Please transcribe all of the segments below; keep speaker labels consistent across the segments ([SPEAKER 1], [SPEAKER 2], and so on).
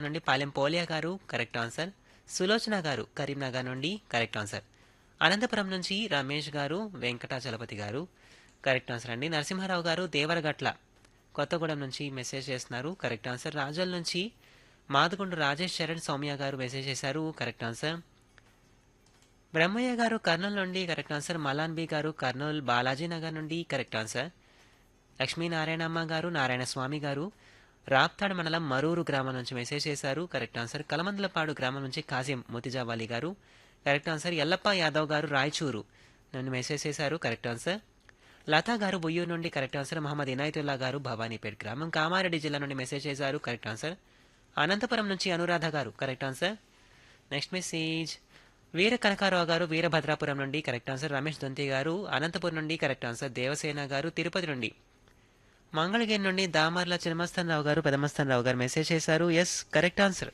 [SPEAKER 1] నుండి పాలెం పోలియా garu correct answer Sulochana garu Karimnagar నుండి కరెక్ట్ ఆన్సర్ అనంతపురం నుంచి రమేష్ గారు వెంకటాచలపతి గారు కరెక్ట్ ఆన్సర్ అండి నరసింహారావు గారు దేవరగట్ల కొత్తగూడెం నుంచి మెసేజ్ చేస్తున్నారు కరెక్ట్ ఆన్సర్ రాజోల్ నుంచి మాదుగుండు రాజేష్ చరణ్ సౌమ్య గారు మెసేజ్ చేశారు కరెక్ట్ ఆన్సర్ బ్రహ్మయ్య గారు కర్నూలు నుండి కరెక్ట్ ఆన్సర్ మలాన్ బి గారు కర్నూలు బాలాజీ నగర్ నుండి కరెక్ట్ ఆన్సర్ లక్ష్మీనారాయణమ్మ గారు నారాయణ స్వామి గారు రాప్తాడ్ మండలం మరూరు గ్రామం నుంచి మెసేజ్ చేశారు కరెక్ట్ ఆన్సర్ కలమందలపాడు గ్రామం నుంచి కాసిం మోతిజావాలి గారు కరెక్ట్ ఆన్సర్ ఎల్లప్ప యాదవ్ గారు రాయచూరు నన్ను మెసేజ్ చేశారు కరెక్ట్ ఆన్సర్ లతా గారు బొయ్యూరు నుండి కరెక్ట్ ఆన్సర్ మహమ్మద్ ఇనాయతుల్లా గారు భవానీపేట్ గ్రామం కామారెడ్డి జిల్లా నుండి మెసేజ్ చేశారు కరెక్ట్ ఆన్సర్ అనంతపురం నుంచి Anuradha garu correct answer next message Veera Kanakarao garu Veerabhadrapuram నుండి కరెక్ట్ ఆన్సర్ రమేష్ దొంతి గారు అనంతపురం నుండి కరెక్ట్ ఆన్సర్ దేవసేన గారు తిరుపతి నుండి మంగళగిరి నుండి దామర్ల చిన్నమస్తాన్ రావు గారు పెదమస్తాన్ రావు గారు మెసేజ్ చేశారు yes correct answer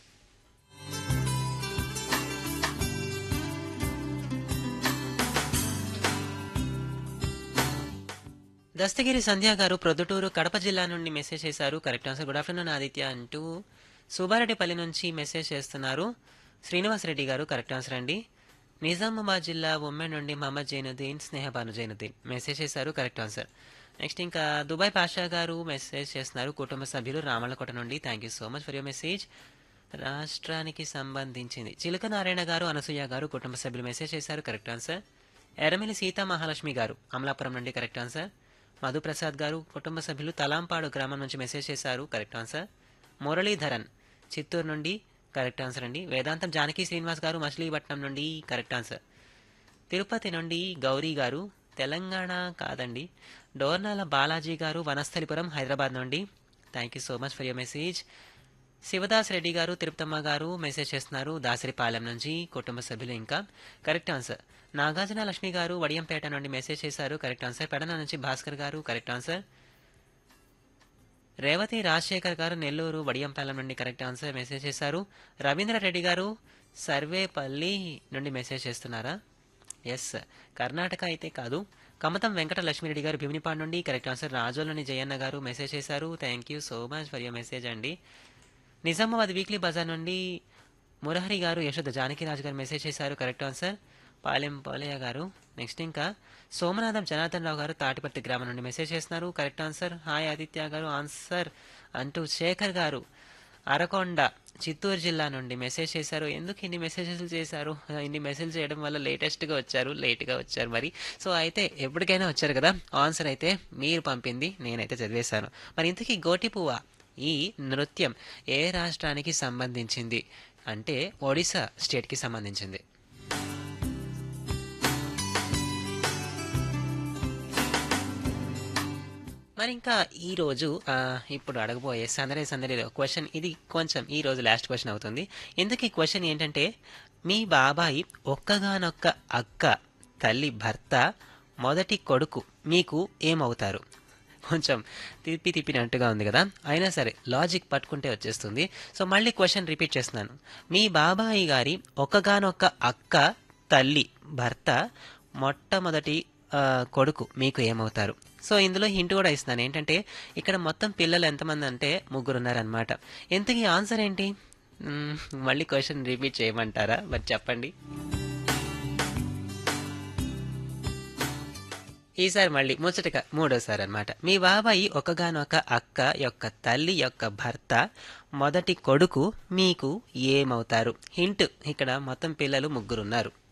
[SPEAKER 1] Dastagiri Sandhya garu Proddatur Kadapa జిల్లా నుండి మెసేజ్ చేశారు correct answer good afternoon Aditya అంటూ సుబ్బారెడ్డిపల్లి నుంచి మెసేజ్ చేస్తున్నారు శ్రీనివాసరెడ్డి గారు కరెక్ట్ ఆన్సర్ అండి నిజామాబాద్ జిల్లా ఉమ్మెన్ నుండి మహమ్మద్ జైనుద్దీన్ స్నేహబాను జైనుద్దీన్ మెసేజ్ చేశారు కరెక్ట్ ఆన్సర్ నెక్స్ట్ ఇంకా దుబాయ్ పాషా గారు మెసేజ్ చేస్తున్నారు కుటుంబ సభ్యులు రామలకోట నుండి thank you so much for your message రాష్ట్రానికి సంబంధించింది చిలుక నారాయణ గారు అనసూయ గారు కుటుంబ సభ్యులు మెసేజ్ చేశారు కరెక్ట్ ఆన్సర్ ఎర్రమిలి సీతా మహాలక్ష్మి గారు అమలాపురం నుండి కరెక్ట్ ఆన్సర్ మధుప్రసాద్ గారు కుటుంబ సభ్యులు తలాంపాడు గ్రామం నుంచి మెసేజ్ చేశారు కరెక్ట్ ఆన్సర్ మురళీధరన్ చిత్తూరు నుండి కరెక్ట్ ఆన్సర్ అండి వేదాంతం జానకి శ్రీనివాస్ గారు మచిలీపట్నం నుండి కరెక్ట్ ఆన్సర్ తిరుపతి నుండి గౌరీ గారు తెలంగాణ కాదండి డోర్నాల బాలాజీ గారు వనస్థలిపురం హైదరాబాద్ నుండి thank you so much for your message Sivadas Reddy garu Tirupatamma గారు మెసేజ్ చేస్తున్నారు దాసరిపాలెం నుంచి కుటుంబ సభ్యులు ఇంకా కరెక్ట్ ఆన్సర్ నాగార్జున లక్ష్మి గారు వడియంపేట నుండి మెసేజ్ చేశారు కరెక్ట్ ఆన్సర్ పెడన నుంచి భాస్కర్ గారు కరెక్ట్ ఆన్సర్ రేవతి రాజశేఖర్ గారు నెల్లూరు వడియంపాలెం నుండి కరెక్ట్ ఆన్సర్ మెసేజ్ చేశారు రవీంద్ర రెడ్డి గారు సర్వేపల్లి నుండి మెసేజ్ చేస్తున్నారా ఎస్ కర్ణాటక అయితే కాదు కమతం వెంకట లక్ష్మీరెడ్డి గారు భీమినిపాడు నుండి correct answer రాజోలోని Jayanna garu message చేశారు thank you so much for your message అండి నిజామాబాద్ వీక్లీ బజార్ నుండి మురహరి గారు యశోద జానకిరాజు గారు మెసేజ్ చేశారు కరెక్ట్ ఆన్సర్ పాలెం పోలయ్య గారు నెక్స్ట్ ఇంకా సోమనాథం జనార్దన్ రావు గారు తాటిపర్తి గ్రామం నుండి మెసేజ్ చేస్తున్నారు కరెక్ట్ ఆన్సర్ హాయ్ ఆదిత్య గారు ఆన్సర్ అంటూ శేఖర్ గారు అరకొండ చిత్తూరు జిల్లా నుండి మెసేజ్ చేశారు ఎందుకు ఇన్ని మెసేజెస్ చేశారు ఇన్ని మెసేజ్ చేయడం వల్ల లేటెస్ట్గా వచ్చారు లేట్గా వచ్చారు మరి సో అయితే ఎప్పటికైనా వచ్చారు కదా ఆన్సర్ అయితే మీరు పంపింది నేనైతే చదివేశాను మరి ఇంతకీ గోటి పువ్వ ఈ నృత్యం ఏ రాష్ట్రానికి సంబంధించింది అంటే ఒడిశా స్టేట్కి సంబంధించింది మరి ఇంకా ఈ రోజు ఆ, ఇప్పుడు అడగబోయే సందడి సందడిలో క్వశ్చన్ ఇది కొంచెం ఈ రోజు లాస్ట్ క్వశ్చన్ అవుతుంది ఇందుకు ఈ క్వశ్చన్ ఏంటంటే మీ బాబాయి ఒక్కగానొక్క అక్క తల్లి భర్త మొదటి కొడుకు మీకు ఏమవుతారు కొంచెం తిప్పి తిప్పినట్టుగా ఉంది కదా అయినా సరే లాజిక్ పట్టుకుంటే వచ్చేస్తుంది సో మళ్ళీ క్వశ్చన్ రిపీట్ చేస్తున్నాను మీ బాబాయి గారి ఒక్కగానొక్క అక్క తల్లి భర్త మొట్టమొదటి ఆ, కొడుకు మీకు ఏమవుతారు సో ఇందులో హింట్ కూడా ఇస్తున్నాను ఏంటంటే ఇక్కడ మొత్తం పిల్లలు ఎంతమంది అంటే ముగ్గురు ఉన్నారనమాట ఎంతకీ ఆన్సర్ ఏంటి మ్మ్, మళ్ళీ క్వశ్చన్ రిపీట్ చేయమంటారా మరి చెప్పండి ఈసారి మళ్ళీ ముచ్చటగా మూడోసారి అనమాట మీ బాబాయి ఒకగానొక అక్క యొక్క తల్లి యొక్క భర్త మొదటి కొడుకు మీకు ఏమవుతారు హింట్ ఇక్కడ మొత్తం పిల్లలు ముగ్గురు ఉన్నారు